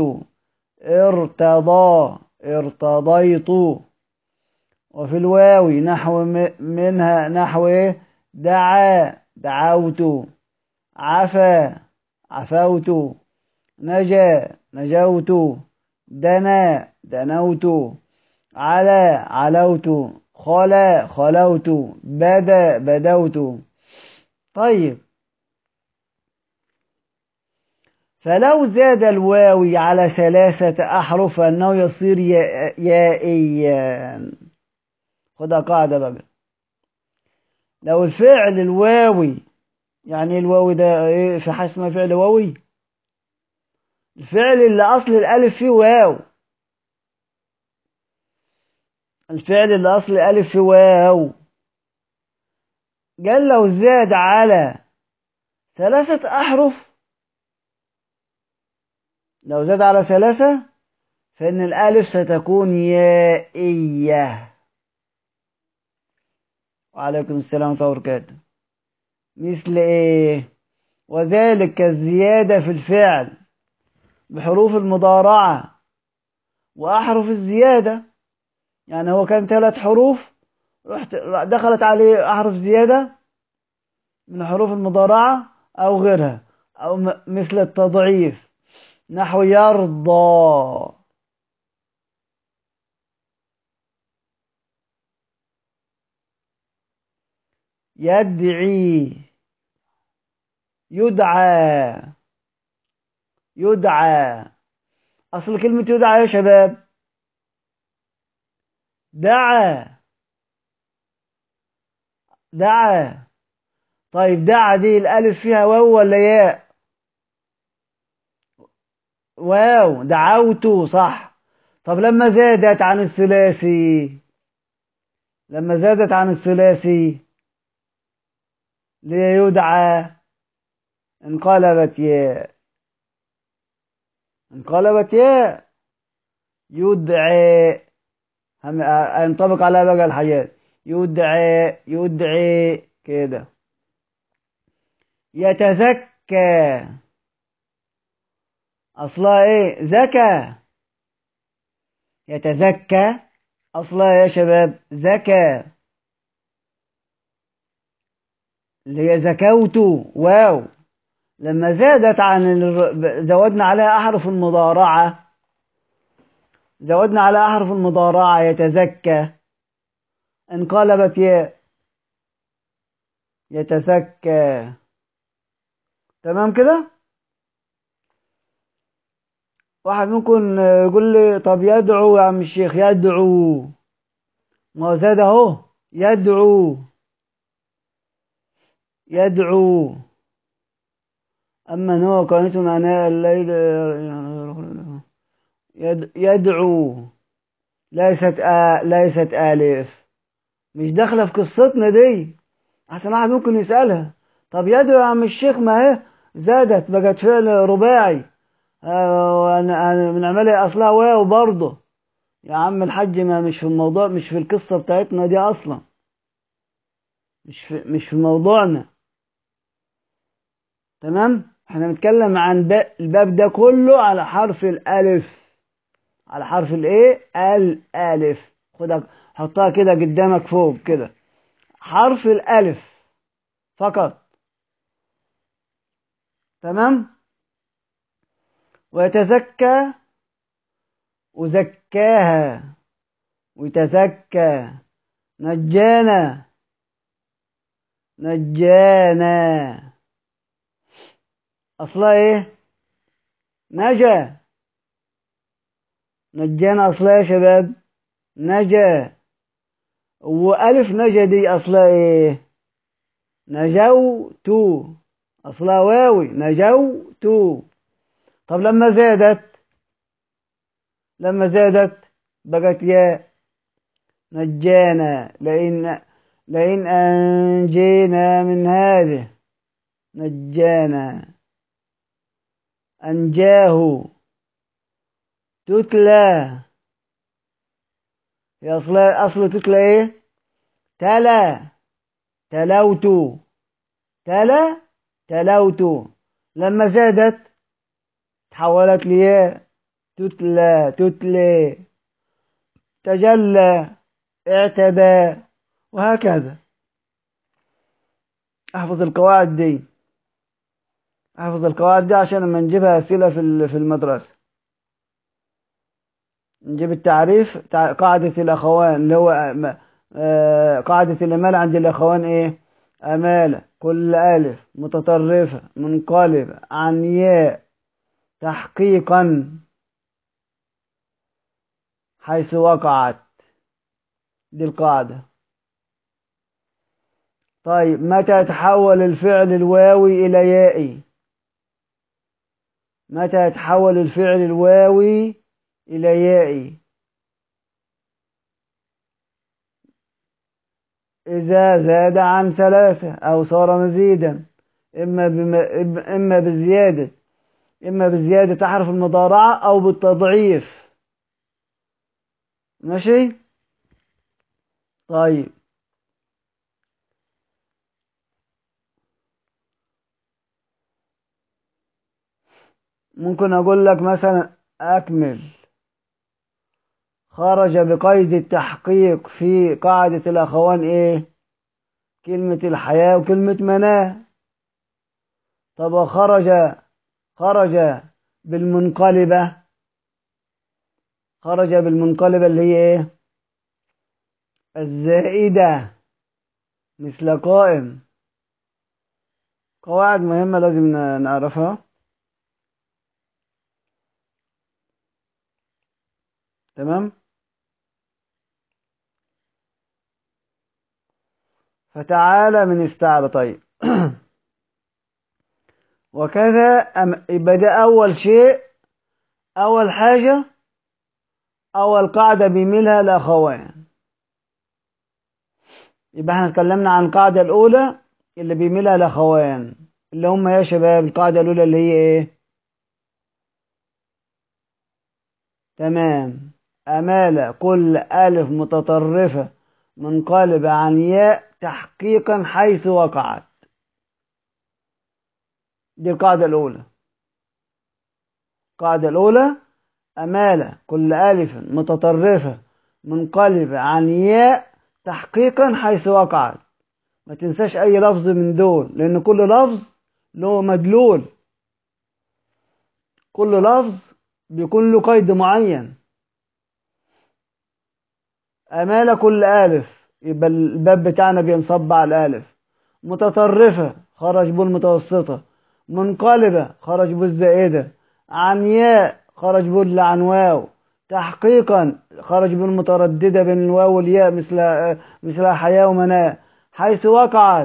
ارتضى ارتضيت وفي الواو نحو منها نحو ايه دعا دعوت عفا عفوت نجا نجوت دنا دنوت على علوت خلا خلوت بدا بدوت طيب فلو زاد الواو على ثلاثة أحرف فإنه يصير يائيا خدها قاعدة بقى لو الفعل الواوي يعني الواوي ده ايه في حاجة اسمها فعل واوي الفعل اللي أصل الألف فيه واو الفعل اللي أصل الألف فيه واو قال لو زاد على ثلاثة أحرف لو زاد على ثلاثة فإن الألف ستكون يائية وعليكم السلام ورحمة الله وبركاته مثل إيه وذلك كالزيادة في الفعل بحروف المضارعة وأحرف الزيادة يعني هو كان ثلاث حروف رحت دخلت عليه أحرف زيادة من حروف المضارعة أو غيرها أو م- مثل التضعيف نحو يرضى يدعي يدعى يدعى أصل كلمة يدعى يا شباب دعا دعا طيب دعا دي الألف فيها واو ولا ياء واو دعوت صح طب لما زادت عن الثلاثي لما زادت عن الثلاثي ليدعى انقلبت ياء انقلبت ياء يدعى هم- ينطبق على بقى الحاجات يدعى يدعي كده يتزكى أصلها إيه زكى يتزكى أصلها يا شباب زكى اللي هي زكوت واو لما زادت عن الر... زودنا عليها أحرف المضارعة زودنا على أحرف المضارعة يتزكى انقلبت ياء يتزكى تمام كده واحد ممكن يقول لي طب يدعو يا عم الشيخ يدعو ما هو زاد اهو يدعو يدعو أما هو كانت أناء الليل يد- يدعو ليست آ... ليست آلف مش داخلة في قصتنا دي عشان واحد ممكن يسألها طب يدعو يا عم الشيخ ما هي زادت بقت فعل رباعي آه، وانا أنا من عملها اصلها واو برضه يا عم الحاج ما مش في الموضوع مش في القصة بتاعتنا دي اصلا مش في مش في موضوعنا تمام احنا بنتكلم عن با- الباب ده كله على حرف الالف على حرف الايه الالف خدها حطها كده قدامك فوق كده حرف الالف فقط تمام ويتزكى وزكاها ويتزكى نجانا نجانا اصلها ايه نجا نجانا اصلها يا شباب نجا والف نجا دي اصلها ايه نجوت اصلها واوي نجوت طب لما زادت لما زادت بقت ياء نجانا لئن لئن أنجينا من هذه نجانا أنجاه تتلى هي أصل أصل تتلى إيه؟ تلا تلوت تلا تلوت لما زادت تحولت لياء تتلى تتلي تجلى اعتدى وهكذا احفظ القواعد دي احفظ القواعد دي عشان لما نجيبها اسئله في ال- في المدرسه نجيب التعريف تع- قاعده الاخوان اللي هو أم- آه، قاعده الامال عند الاخوان ايه اماله كل الف متطرفه منقلبه عن ياء تحقيقا حيث وقعت دي القاعدة طيب متى يتحول الفعل الواوي إلى يائي متى يتحول الفعل الواوي إلى يائي إذا زاد عن ثلاثة أو صار مزيدا إما, بم... إما بزيادة إما بزيادة أحرف المضارعة أو بالتضعيف ماشي طيب ممكن أقول لك مثلا أكمل خرج بقيد التحقيق في قاعدة الأخوان إيه كلمة الحياة وكلمة مناه طب خرج خرج بالمنقلبة خرج بالمنقلبة اللي هي ايه الزائدة مثل قائم قواعد مهمة لازم نعرفها تمام فتعالى من استعلى طيب وكذا يبقى ده أول شيء أول حاجة أول قاعدة بيميلها الأخوان يبقى احنا اتكلمنا عن القاعدة الأولى اللي بيميلها الأخوان اللي هم يا شباب القاعدة الأولى اللي هي إيه؟ تمام أمال كل ألف متطرفة منقلبة عن ياء تحقيقا حيث وقعت دي القاعدة الأولى القاعدة الأولى أمال كل ألف متطرفة منقلبة عن ياء تحقيقا حيث وقعت ما تنساش أي لفظ من دول لأن كل لفظ له مدلول كل لفظ بيكون له قيد معين أمال كل ألف يبقى الباب بتاعنا بينصب على الألف متطرفة خرج بالمتوسطة منقلبة خرج بالزائدة عن ياء خرج بال عن واو تحقيقا خرج بالمترددة بين الواو والياء مثل مثل حياة ومناة حيث وقعت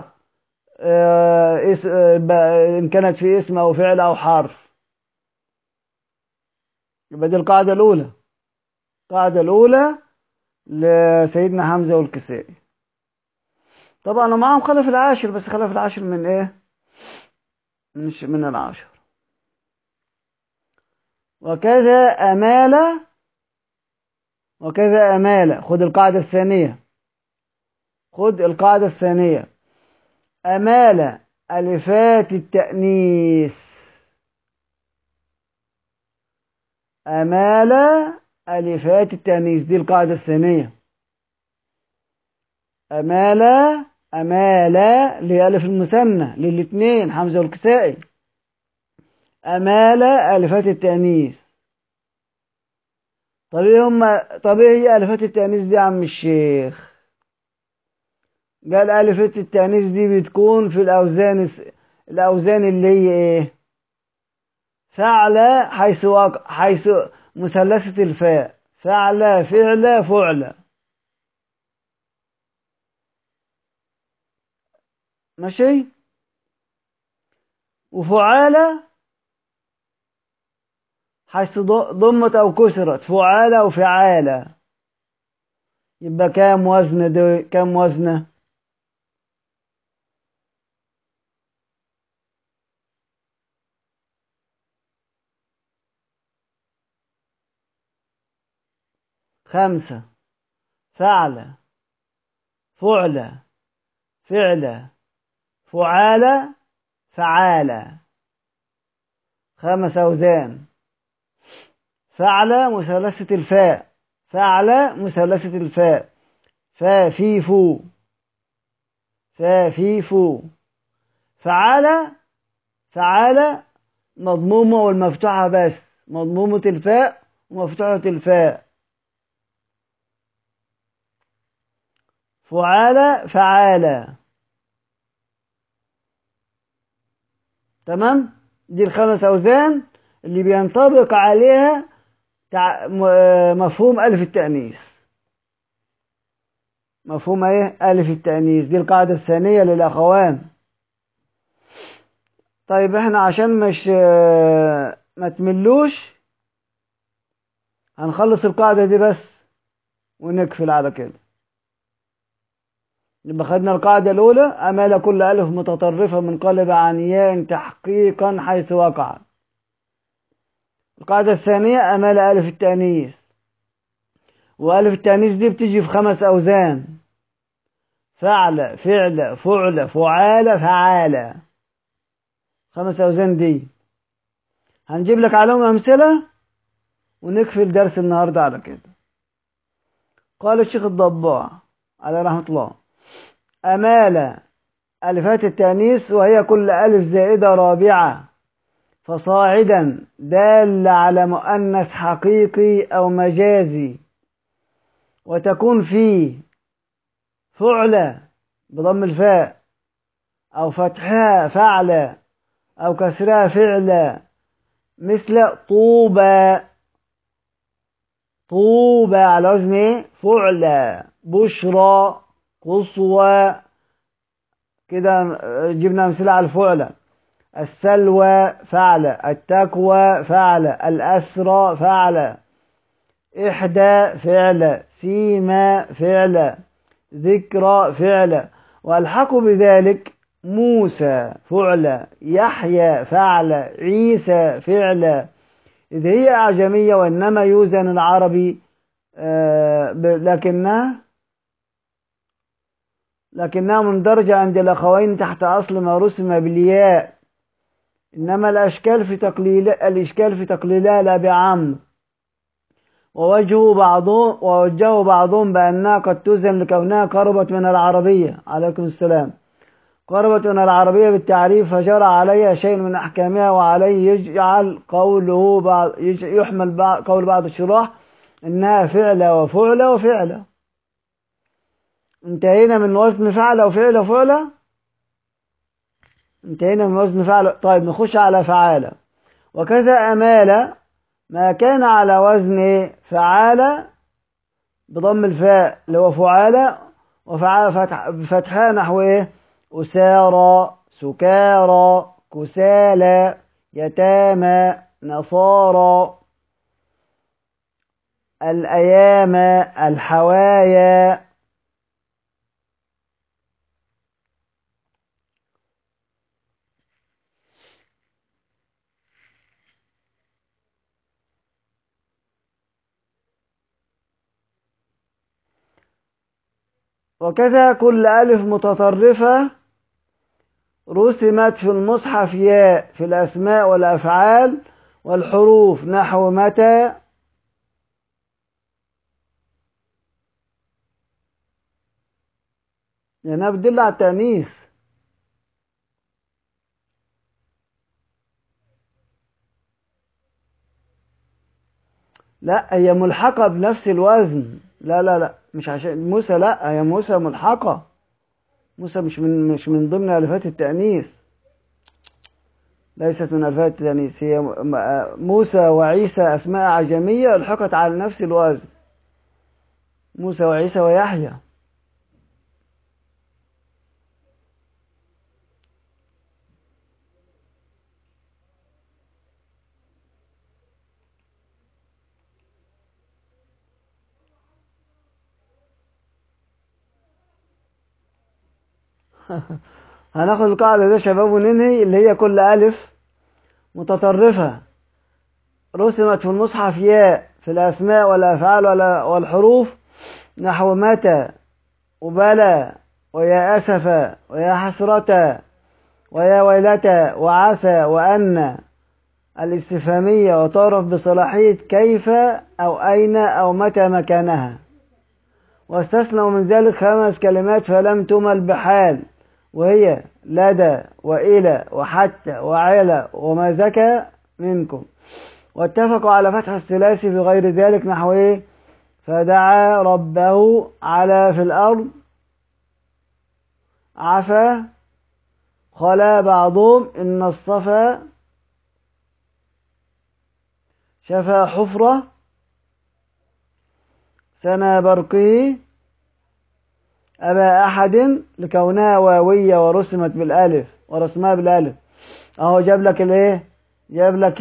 إن كانت في اسم أو فعل أو حرف يبقى دي القاعدة الأولى القاعدة الأولى لسيدنا حمزة والكسائي طبعا أنا معاهم خلف العاشر بس خلف العاشر من إيه مش من العاشر وكذا أمال وكذا أمال خد القاعدة الثانية خد القاعدة الثانية أمال ألفات التأنيث أمال ألفات التأنيث دي القاعدة الثانية أمال أمال لألف المثنى للاثنين حمزة والكسائي أمال ألفات التأنيث طب ايه هم طب ايه هي ألفات التأنيث دي يا عم الشيخ قال ألفات التأنيث دي بتكون في الأوزان الأوزان اللي هي ايه فعل حيث وقع حيث مثلثة الفاء فعل فعل فعل ماشي وفعالة حيث ضمت أو كسرت فعالة وفعالة يبقى كام وزن دي كام وزنه خمسة فعل فعل فعل فعال فعال خمس أوزان فعل مثلثة الفاء فعل مثلثة الفاء فا في فو فا في فو فعال فعال مضمومة والمفتوحة بس مضمومة الفاء ومفتوحة الفاء فعال فعال تمام دي الخمس أوزان اللي بينطبق عليها مفهوم ألف التأنيث مفهوم ايه ألف التأنيث دي القاعدة الثانية للأخوان طيب احنا عشان مش ما تملوش هنخلص القاعدة دي بس ونقفل على كده يبقى خدنا القاعدة الأولى أمال كل ألف متطرفة منقلبة عن ياء تحقيقا حيث وقعت القاعدة الثانية أمال ألف التأنيث وألف التأنيث دي بتيجي في خمس أوزان فعل فعل فعل فعال فعال خمس أوزان دي هنجيب لك عليهم أمثلة ونكفي درس النهاردة على كده قال الشيخ الضباع على رحمة الله أمال ألفات التأنيث وهي كل ألف زائدة رابعة فصاعدا دال على مؤنث حقيقي أو مجازي وتكون في فعلة بضم الفاء أو فتحها فعلة أو كسرها فعلة مثل طوبى طوبى على وزن ايه فعلة بشرى قصوى كده جبنا أمثلة على الفعلة السلوى فعلة التكوى فعلة الأسرى فعلة إحدى فعلة سيما فعلة ذكرى فعلة والحقوا بذلك موسى فعلة يحيى فعلة عيسى فعلة إذ هي أعجمية وإنما يوزن العربي آه لكنها لكنها مندرجة عند الأخوين تحت أصل ما رسم بالياء إنما الأشكال في تقليل الإشكال في تقليلها لا بعم ووجهه بعضهم ووجهه بعضهم بأنها قد توزن لكونها قربت من العربية عليكم السلام قربت من العربية بالتعريف فجرى عليها شيء من أحكامها وعليه يجعل قوله بعض يحمل بعض قول بعض الشراح إنها فعلة وفعلة وفعلة انتهينا من وزن فعلة وفعلة وفعلة انتهينا من وزن فعلة طيب نخش على فعالة وكذا أمال ما كان على وزن فعالة بضم الفاء اللي هو فعالة وفعالة فتح بفتحها نحو ايه أسارى سكارى كسالى يتامى نصارى الأيام الحوايا وكذا كل ألف متطرفة رسمت في المصحف ياء في الأسماء والأفعال والحروف نحو متى لأنها بتدل على التأنيث لا هي ملحقة بنفس الوزن لا لا لا مش عشان موسى لا هي موسى ملحقة موسى مش من مش من ضمن ألفات التأنيث ليست من ألفات التأنيث هي موسى وعيسى أسماء عجمية الحقت على نفس الوزن موسى وعيسى ويحيى هناخد القاعدة دي شباب وننهي اللي هي كل ألف متطرفة رسمت في المصحف ياء في الأسماء والأفعال والحروف نحو متى وبلى ويا أسف ويا حسرة ويا ويلة وعسى وأن الاستفهامية وتعرف بصلاحية كيف أو أين أو متى مكانها واستثنوا من ذلك خمس كلمات فلم تمل بحال وهي لدى وإلى وحتى وعلى وما زكى منكم واتفقوا على فتح الثلاثي في غير ذلك نحو ايه فدعا ربه على في الأرض عفا خلا بعضهم إن الصفا شفا حفرة سنا برقه أبا أحد لكونها واوية ورسمت بالألف ورسمها بالألف أهو جاب لك الإيه؟ جاب لك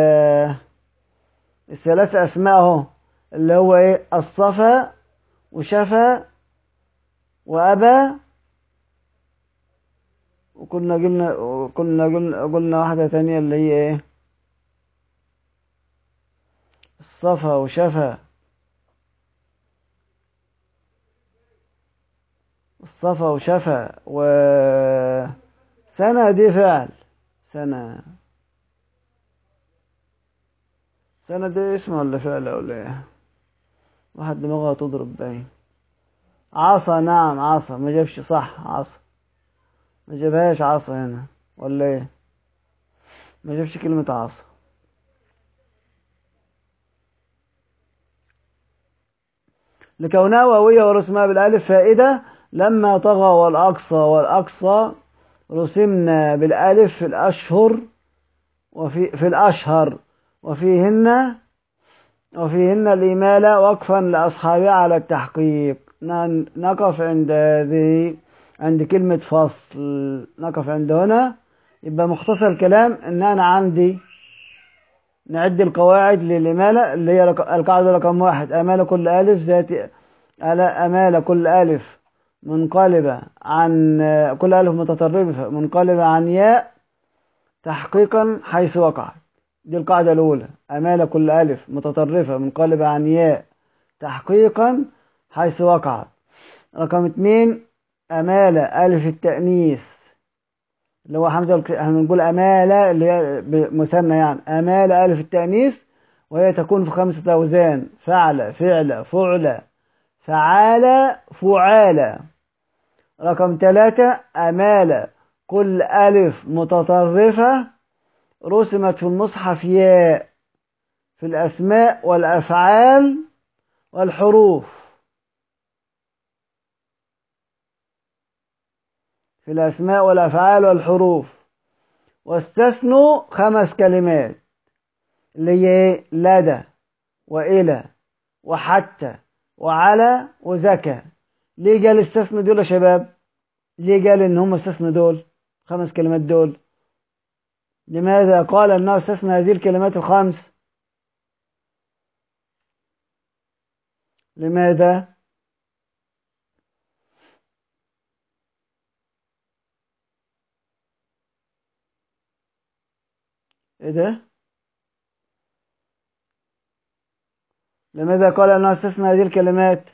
الثلاث أسماء أهو اللي هو إيه؟ الصفا وشفا وأبا وكنا قلنا وكنا قلنا قلنا واحدة تانية اللي هي إيه؟ الصفا وشفا الصفا وشفا وسنة دي فعل سنة سنة دي اسم ولا فعل ولا ايه واحد دماغه تضرب باين عصا نعم عصا ما جابش صح عصا ما جابهاش عصا هنا ولا ايه ما جابش كلمة عصا لكونها واوية ورسمها بالألف فائدة لما طغى والأقصى والأقصى رسمنا بالألف في الأشهر وفي في الأشهر وفيهن وفيهن الإمالة وقفا لأصحابها على التحقيق ن- نقف عند هذه عند كلمة فصل نقف عند هنا يبقى مختصر الكلام إن أنا عندي نعد القواعد للإمالة اللي هي رق- القاعدة رقم واحد أمالة كل ألف ذات ألا- أمالة كل ألف منقلبة عن كل ألف متطرفة منقلبة عن ياء تحقيقا حيث وقعت دي القاعدة الأولى أمالة كل ألف متطرفة منقلبة عن ياء تحقيقا حيث وقعت رقم اتنين أمالة ألف التأنيث اللي هو حمزة والك- هنقول أمالة اللي هي ب- مثنى يعني أمالة ألف التأنيث وهي تكون في خمسة أوزان فعل فعل فعل فعال فعال رقم ثلاثة أمالة كل ألف متطرفة رسمت في المصحف ياء في الأسماء والأفعال والحروف في الأسماء والأفعال والحروف واستثنوا خمس كلمات اللي هي إيه؟ لدى وإلى وحتى وعلى وزكى ليه قال استثنوا دول يا شباب ليه قال ان هم استثنوا دول خمس كلمات دول لماذا قال انه استثنى هذه الكلمات الخمس لماذا ايه ده لماذا قال انه استثنى هذه الكلمات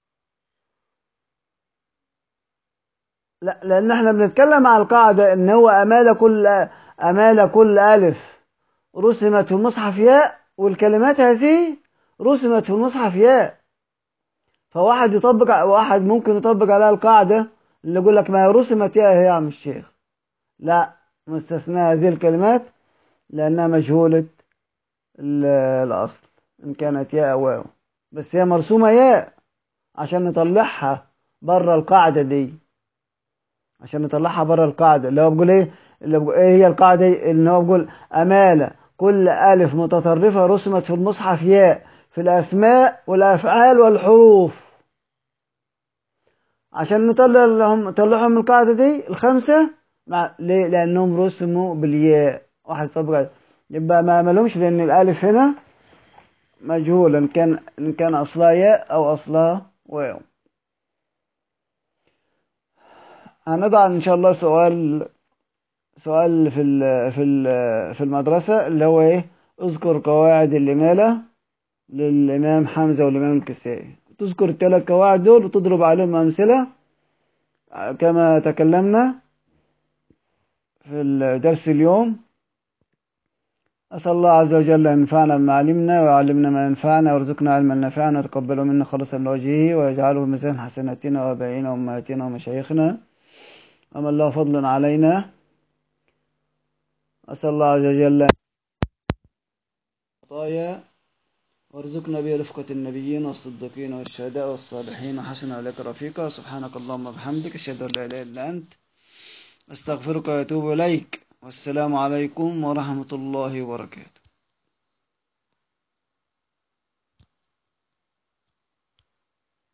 لا لان احنا بنتكلم عن القاعده ان هو امال كل امال كل الف رسمت في المصحف ياء والكلمات هذه رسمت في المصحف ياء فواحد يطبق واحد ممكن يطبق عليها القاعده اللي يقول لك ما رسمت ياء هي يا عم الشيخ لا مستثنى هذه الكلمات لانها مجهوله ال- الاصل ان كانت ياء او واو بس هي مرسومه ياء عشان نطلعها بره القاعده دي عشان نطلعها بره القاعدة اللي هو بيقول ايه اللي بيقول ايه هي القاعدة اللي هو بيقول أمالة كل ألف متطرفة رسمت في المصحف ياء في الأسماء والأفعال والحروف عشان نطلع لهم نطلعهم من القاعدة دي الخمسة مع ليه لأنهم رسموا بالياء واحد يطبق عليه. يبقى ما مالهمش لأن الألف هنا مجهول إن كان إن كان أصلها ياء أو أصلها واو هنضع ان شاء الله سؤال سؤال في ال في ال في المدرسة اللي هو ايه اذكر قواعد الإمالة للإمام حمزة والإمام الكسائي تذكر الثلاث قواعد دول وتضرب عليهم أمثلة كما تكلمنا في الدرس اليوم أسأل الله عز وجل أن ينفعنا بما علمنا ويعلمنا ما ينفعنا ويرزقنا علما نافعا ويتقبله منا خالصا لوجهه ويجعله في ميزان حسناتنا وآبائنا وأمهاتنا ومشايخنا أما الله فضل علينا أسأل الله عز وجل عطايا وارزقنا برفقة النبيين والصديقين والشهداء والصالحين وحسن عليك رفيقا سبحانك اللهم وبحمدك أشهد أن لا إله إلا أنت أستغفرك وأتوب إليك والسلام عليكم ورحمة الله وبركاته